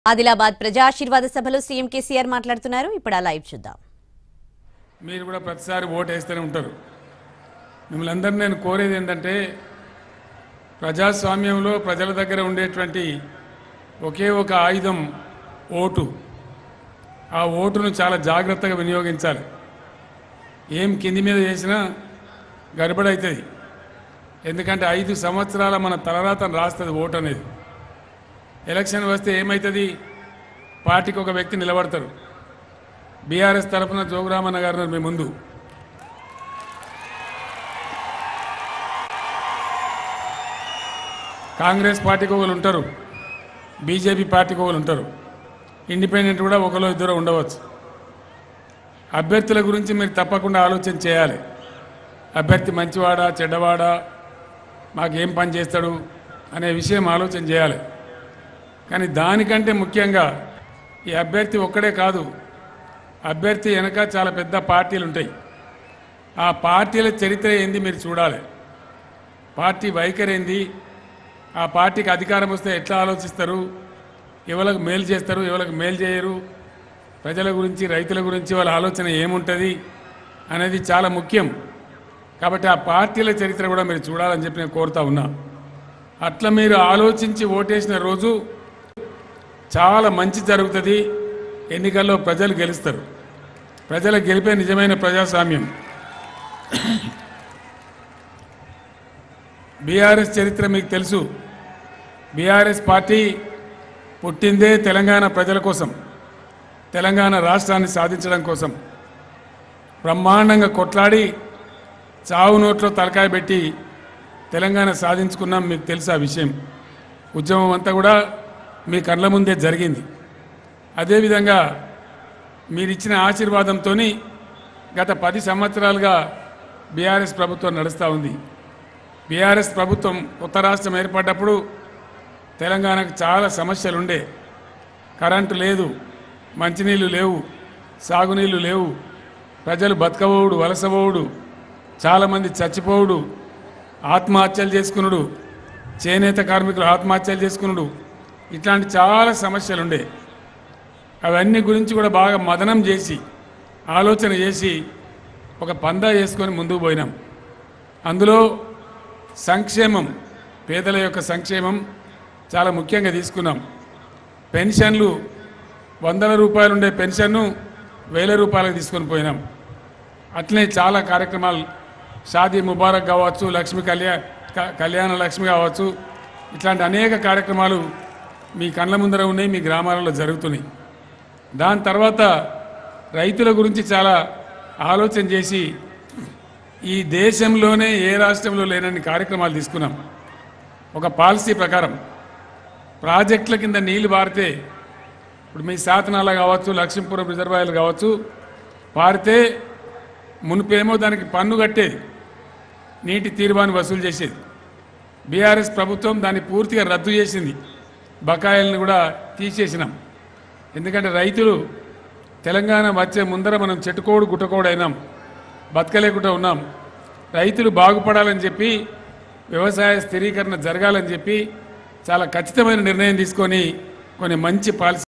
ఆదిలాబాద్ ప్రజా ఆశీర్వాద సభలో సీఎం కేసీఆర్ మాట్లాడుతున్నారు ఇప్పుడు ఆ లైవ్ చూద్దాం మీరు కూడా ప్రతిసారి ఓటు వేస్తూనే ఉంటారు మిమ్మల్ని అందరినీ నేను కోరేది ఏంటంటే ప్రజాస్వామ్యంలో ప్రజల దగ్గర ఉండేటువంటి ఒకే ఒక ఆయుధం ఓటు ఆ ఓటును చాలా జాగ్రత్తగా వినియోగించాలి ఏం కింది మీద చేసినా గడబడవుతుంది ఎందుకంటే ఐదు సంవత్సరాల మన తలరాతను రాస్తుంది ఓటు అనేది ఎలక్షన్ వస్తే ఏమవుతుంది పార్టీకి ఒక వ్యక్తి నిలబడతారు బీఆర్ఎస్ తరఫున జోగురామన్న గారు ఉన్నారు మీ ముందు కాంగ్రెస్ పార్టీకి ఒకరు ఉంటారు బీజేపీ పార్టీకి ఒకరు ఉంటారు ఇండిపెండెంట్ కూడా ఒకరు ఇద్దరు ఉండవచ్చు అభ్యర్థుల గురించి మీరు తప్పకుండా ఆలోచన చేయాలి అభ్యర్థి మంచివాడా చెడ్డవాడా మాకేం పని చేస్తాడు అనే విషయం ఆలోచన చేయాలి కానీ దానికంటే ముఖ్యంగా ఈ అభ్యర్థి ఒక్కడే కాదు అభ్యర్థి వెనక చాలా పెద్ద పార్టీలు ఉంటాయి ఆ పార్టీల చరిత్ర ఏంది మీరు చూడాలి పార్టీ వైఖరి ఏంది ఆ పార్టీకి అధికారం వస్తే ఎట్లా ఆలోచిస్తారు ఎవరికి మేలు చేస్తారు ఎవరికి మేలు చేయరు ప్రజల గురించి రైతుల గురించి వాళ్ళ ఆలోచన ఏముంటుంది అనేది చాలా ముఖ్యం కాబట్టి ఆ పార్టీల చరిత్ర కూడా మీరు చూడాలని చెప్పి నేను కోరుతా ఉన్నా అట్లా మీరు ఆలోచించి ఓటేసిన రోజు చాలా మంచి జరుగుతుంది ఎన్నికల్లో ప్రజలు గెలుస్తారు ప్రజల గెలిపే నిజమైన ప్రజాస్వామ్యం బీఆర్ఎస్ చరిత్ర మీకు తెలుసు బీఆర్ఎస్ పార్టీ పుట్టిందే తెలంగాణ ప్రజల కోసం తెలంగాణ రాష్ట్రాన్ని సాధించడం కోసం బ్రహ్మాండంగా కొట్లాడి చావు నోట్లో తలకాయ పెట్టి తెలంగాణ సాధించుకున్నాం మీకు తెలుసు ఆ విషయం ఉద్యమం అంతా కూడా మీ కళ్ళ ముందే జరిగింది అదేవిధంగా మీరిచ్చిన ఆశీర్వాదంతో గత పది సంవత్సరాలుగా బీఆర్ఎస్ ప్రభుత్వం నడుస్తూ ఉంది బీఆర్ఎస్ ప్రభుత్వం కొత్త రాష్ట్రం ఏర్పడ్డప్పుడు తెలంగాణకు చాలా సమస్యలు ఉండే కరెంటు లేదు మంచినీళ్ళు లేవు సాగునీళ్ళు లేవు ప్రజలు బతకబోవుడు వలసబోవుడు చాలామంది చచ్చిపోవుడు ఆత్మహత్యలు చేసుకునుడు చేనేత కార్మికులు ఆత్మహత్యలు చేసుకునుడు ఇట్లాంటి చాలా సమస్యలు ఉండే అవన్నీ గురించి కూడా బాగా మదనం చేసి ఆలోచన చేసి ఒక పందా చేసుకొని ముందుకు పోయినాం అందులో సంక్షేమం పేదల యొక్క సంక్షేమం చాలా ముఖ్యంగా తీసుకున్నాం పెన్షన్లు వందల రూపాయలు ఉండే పెన్షన్ను వేల రూపాయలకు తీసుకొని పోయినాం అట్లనే చాలా కార్యక్రమాలు షాదీ ముబారక్ కావచ్చు లక్ష్మి కళ్యాణ కళ్యాణ లక్ష్మి కావచ్చు ఇట్లాంటి అనేక కార్యక్రమాలు మీ కళ్ళ ముందర ఉన్నాయి మీ గ్రామాలలో జరుగుతున్నాయి దాని తర్వాత రైతుల గురించి చాలా ఆలోచన చేసి ఈ దేశంలోనే ఏ రాష్ట్రంలో లేనన్ని కార్యక్రమాలు తీసుకున్నాం ఒక పాలసీ ప్రకారం ప్రాజెక్టుల కింద నీళ్లు పారితే ఇప్పుడు మీ శాతనాల కావచ్చు లక్ష్మీపురం రిజర్వాయర్లు కావచ్చు పారితే మునిపేమో దానికి పన్ను కట్టేది నీటి తీర్మాన్ని వసూలు చేసేది బీఆర్ఎస్ ప్రభుత్వం దాన్ని పూర్తిగా రద్దు చేసింది బకాయిలను కూడా తీసేసినాం ఎందుకంటే రైతులు తెలంగాణ వచ్చే ముందర మనం చెట్టుకోడు గుట్టకోడు అయినాం బతకలేకుండా ఉన్నాం రైతులు బాగుపడాలని చెప్పి వ్యవసాయ స్థిరీకరణ జరగాలని చెప్పి చాలా ఖచ్చితమైన నిర్ణయం తీసుకొని కొన్ని మంచి పాలసీ